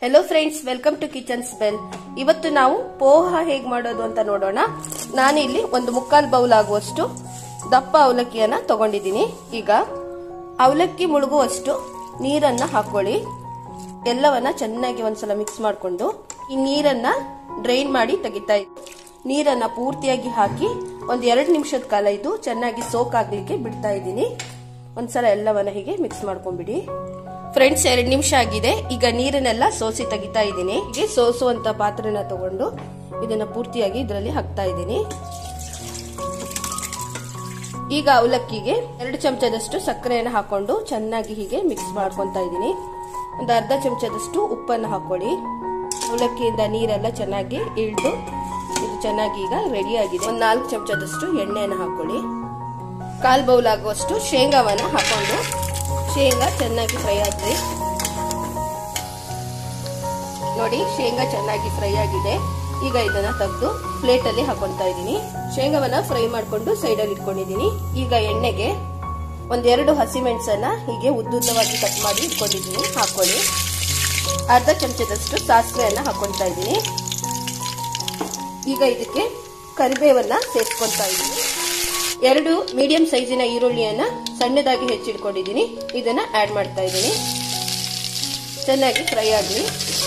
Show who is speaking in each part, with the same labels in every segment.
Speaker 1: hello friends welcome to kitchen spell ಇವತ್ತು ನಾವು ಪೋಹ ಹೇಗ್ ಮಾಡೋದು ಅಂತ ನೋಡೋಣ ನಾನಿಲ್ಲಿ ಒಂದು ಮುಕ್ಕಾಲ್ ಬೌಲ್ ಆಗುವಷ್ಟು ದಪ್ಪ ಅವಲಕ್ಕಿಯನ್ನ ತಗೊಂಡಿದ್ದೀನಿ ಈಗ ಅವಲಕ್ಕಿ ಮುಳುಗುವಷ್ಟು ನೀರನ್ನ ಹಾಕೊಳ್ಳಿ ಎಲ್ಲವನ್ನ ಚೆನ್ನಾಗಿ ಒಂದ್ಸಲ ಮಿಕ್ಸ್ ಮಾಡಿಕೊಂಡು ಈ ನೀರನ್ನ ಡ್ರೈನ್ ಮಾಡಿ ತೆಗಿತಾ ಇದ್ದೀನಿ ನೀರನ್ನ ಪೂರ್ತಿಯಾಗಿ ಹಾಕಿ ಒಂದ್ ಎರಡು ನಿಮಿಷದ ಕಾಲ ಇದು ಚೆನ್ನಾಗಿ ಸೋಕ್ ಆಗ್ಲಿಕ್ಕೆ ಬಿಡ್ತಾ ಇದ್ದೀನಿ ಒಂದ್ಸಲ ಎಲ್ಲವನ್ನ ಹೀಗೆ ಮಿಕ್ಸ್ ಮಾಡ್ಕೊಂಡ್ಬಿಡಿ ಫ್ರೆಂಡ್ಸ್ ಎರಡು ನಿಮಿಷ ಆಗಿದೆ ಈಗ ನೀರನ್ನೆಲ್ಲ ಸೋಸಿ ತೆಗಿತಾ ಇದ್ದೀನಿ ಹೀಗೆ ಸೋಸುವಂತ ಪಾತ್ರೆನ ತಗೊಂಡು ಇದನ್ನ ಪೂರ್ತಿಯಾಗಿ ಇದರಲ್ಲಿ ಹಾಕ್ತಾ ಇದ್ದೀನಿ ಈಗ ಅವಲಕ್ಕಿಗೆ ಎರಡು ಚಮಚದಷ್ಟು ಸಕ್ಕರೆಯನ್ನು ಹಾಕೊಂಡು ಚೆನ್ನಾಗಿ ಹೀಗೆ ಮಿಕ್ಸ್ ಮಾಡ್ಕೊತಾ ಇದ್ದೀನಿ ಒಂದು ಅರ್ಧ ಚಮಚದಷ್ಟು ಉಪ್ಪನ್ನು ಹಾಕೊಳ್ಳಿ ಅವಲಕ್ಕಿಯಿಂದ ನೀರೆಲ್ಲ ಚೆನ್ನಾಗಿ ಇಳಿದು ಇದು ಚೆನ್ನಾಗಿ ಈಗ ರೆಡಿ ಆಗಿದೆ ಒಂದು ನಾಲ್ಕು ಚಮಚದಷ್ಟು ಎಣ್ಣೆಯನ್ನು ಹಾಕೊಳ್ಳಿ ಕಾಲ್ ಬೌಲ್ ಆಗುವಷ್ಟು ಶೇಂಗಾವನ್ನ ಹಾಕೊಂಡು ಶೇಂಗಾ ಚೆನ್ನಾಗಿ ಫ್ರೈ ಆಗಲಿ ನೋಡಿ ಶೇಂಗಾ ಚೆನ್ನಾಗಿ ಫ್ರೈ ಆಗಿದೆ ಈಗ ಇದನ್ನ ತೆಗೆದು ಪ್ಲೇಟ್ ಅಲ್ಲಿ ಹಾಕೊಂತಾ ಇದ್ದೀನಿ ಶೇಂಗಾವನ್ನ ಫ್ರೈ ಮಾಡ್ಕೊಂಡು ಸೈಡ್ ಅಲ್ಲಿ ಇಟ್ಕೊಂಡಿದ್ದೀನಿ ಈಗ ಎಣ್ಣೆಗೆ ಒಂದೆರಡು ಹಸಿಮೆಣಸನ್ನ ಹೀಗೆ ಉದ್ದುದ್ದವಾಗಿ ಕಟ್ ಮಾಡಿ ಇಟ್ಕೊಂಡಿದ್ದೀನಿ ಹಾಕೊಳ್ಳಿ ಅರ್ಧ ಚಮಚದಷ್ಟು ಸಾಸಿವೆಯನ್ನ ಹಾಕೊಳ್ತಾ ಇದ್ದೀನಿ ಈಗ ಇದಕ್ಕೆ ಕರಿಬೇವನ್ನ ಸೇರಿಸ್ಕೊತಾ ಇದ್ದೀನಿ ಎರಡು ಮೀಡಿಯಂ ಸೈಜಿನ ಈರುಳ್ಳಿಯನ್ನ ಸಣ್ಣದಾಗಿ ಹೆಚ್ಚಿಟ್ಕೊಂಡಿದ್ದೀನಿ ಇದನ್ನ ಆಡ್ ಮಾಡ್ತಾ ಇದ್ದೀನಿ ಚೆನ್ನಾಗಿ ಫ್ರೈ ಆಗಲಿ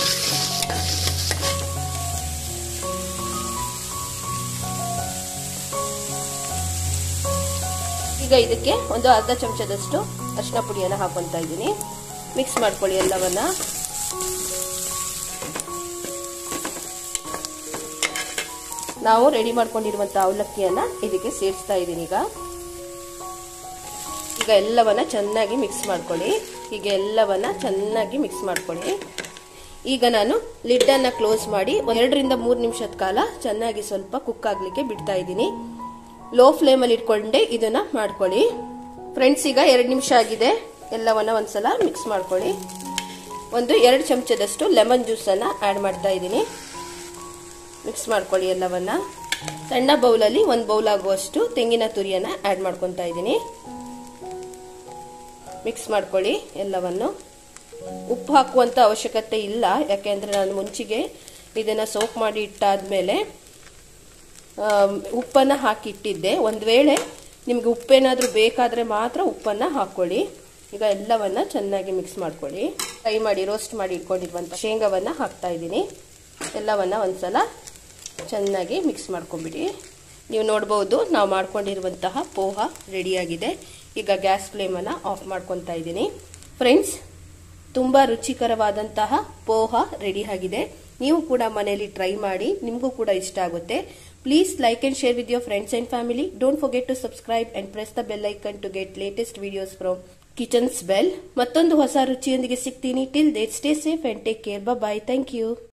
Speaker 1: ಈಗ ಇದಕ್ಕೆ ಒಂದು ಅರ್ಧ ಚಮಚದಷ್ಟು ಅರಿಶಿನ ಪುಡಿಯನ್ನು ಹಾಕೊತಾ ಇದ್ದೀನಿ ಮಿಕ್ಸ್ ಮಾಡ್ಕೊಳ್ಳಿ ಎಲ್ಲವನ್ನ ನಾವು ರೆಡಿ ಮಾಡ್ಕೊಂಡಿರುವಂತ ಅವಲಕ್ಕಿಯನ್ನ ಇದಕ್ಕೆ ಸೇರಿಸ್ತಾ ಇದ್ದೀನಿ ಈಗ ಈಗ ಎಲ್ಲವನ್ನ ಚೆನ್ನಾಗಿ ಮಿಕ್ಸ್ ಮಾಡ್ಕೊಳ್ಳಿ ಹೀಗೆ ಎಲ್ಲವನ್ನ ಚೆನ್ನಾಗಿ ಮಿಕ್ಸ್ ಮಾಡ್ಕೊಳ್ಳಿ ಈಗ ನಾನು ಲಿಡ್ ಅನ್ನ ಕ್ಲೋಸ್ ಮಾಡಿ ಎರಡರಿಂದ ಮೂರು ನಿಮಿಷದ ಕಾಲ ಚೆನ್ನಾಗಿ ಸ್ವಲ್ಪ ಕುಕ್ ಆಗ್ಲಿಕ್ಕೆ ಬಿಡ್ತಾ ಇದ್ದೀನಿ ಲೋ ಫ್ಲೇಮ್ ಅಲ್ಲಿ ಇಟ್ಕೊಂಡೆ ಇದನ್ನ ಮಾಡ್ಕೊಳ್ಳಿ ಫ್ರೆಂಡ್ಸ್ ಈಗ ಎರಡು ನಿಮಿಷ ಆಗಿದೆ ಎಲ್ಲವನ್ನ ಒಂದ್ಸಲ ಮಿಕ್ಸ್ ಮಾಡ್ಕೊಳ್ಳಿ ಒಂದು ಎರಡು ಚಮಚದಷ್ಟು ಲೆಮನ್ ಜ್ಯೂಸ್ ಅನ್ನ ಆಡ್ ಮಾಡ್ತಾ ಇದ್ದೀನಿ ಮಿಕ್ಸ್ ಮಾಡ್ಕೊಳ್ಳಿ ಎಲ್ಲವನ್ನ ಸಣ್ಣ ಬೌಲಲ್ಲಿ ಒಂದು ಬೌಲ್ ಆಗುವಷ್ಟು ತೆಂಗಿನ ತುರಿಯನ್ನ ಆಡ್ ಮಾಡ್ಕೊತಾ ಇದ್ದೀನಿ ಮಿಕ್ಸ್ ಮಾಡ್ಕೊಳ್ಳಿ ಎಲ್ಲವನ್ನು ಉಪ್ಪು ಹಾಕುವಂತ ಅವಶ್ಯಕತೆ ಇಲ್ಲ ಯಾಕೆಂದ್ರೆ ನಾನು ಮುಂಚೆಗೆ ಇದನ್ನ ಸೋಕ್ ಮಾಡಿ ಇಟ್ಟಾದ್ಮೇಲೆ ಉಪ್ಪನ್ನ ಹಾಕಿ ಇಟ್ಟಿದ್ದೆ ಒಂದು ವೇಳೆ ನಿಮ್ಗೆ ಉಪ್ಪೇನಾದ್ರೂ ಬೇಕಾದ್ರೆ ಮಾತ್ರ ಉಪ್ಪನ್ನ ಹಾಕೊಳ್ಳಿ ಈಗ ಎಲ್ಲವನ್ನ ಚೆನ್ನಾಗಿ ಮಿಕ್ಸ್ ಮಾಡ್ಕೊಳ್ಳಿ ಫ್ರೈ ಮಾಡಿ ರೋಸ್ಟ್ ಮಾಡಿ ಇಟ್ಕೊಂಡಿರುವಂತ ಶೇಂಗಾವನ್ನ ಹಾಕ್ತಾ ಇದ್ದೀನಿ ಎಲ್ಲವನ್ನ ಒಂದ್ಸಲ ಚೆನ್ನಾಗಿ ಮಿಕ್ಸ್ ಮಾಡ್ಕೊಂಬಿಡಿ ನೀವು ನೋಡ್ಬೋದು ನಾವು ಮಾಡ್ಕೊಂಡಿರುವಂತಹ ಪೋಹ ರೆಡಿಯಾಗಿದೆ ಈಗ ಗ್ಯಾಸ್ ಫ್ಲೇಮನ್ನು ಆಫ್ ಮಾಡ್ಕೊತಾ ಇದ್ದೀನಿ ಫ್ರೆಂಡ್ಸ್ ತುಂಬ ರುಚಿಕರವಾದಂತಹ ಪೋಹ ರೆಡಿ ಆಗಿದೆ ನೀವು ಕೂಡ ಮನೆಯಲ್ಲಿ ಟ್ರೈ ಮಾಡಿ ನಿಮಗೂ ಕೂಡ ಇಷ್ಟ ಆಗುತ್ತೆ please like and share with your friends and family don't forget to subscribe and press the bell icon to get latest videos from kitchens bell ಮತ್ತೊಂದು ಹೊಸ ರುಚಿಯೊಂದಿಗೆ ಸಿಗ್ತೀನಿ till that stay safe and take care bye thank you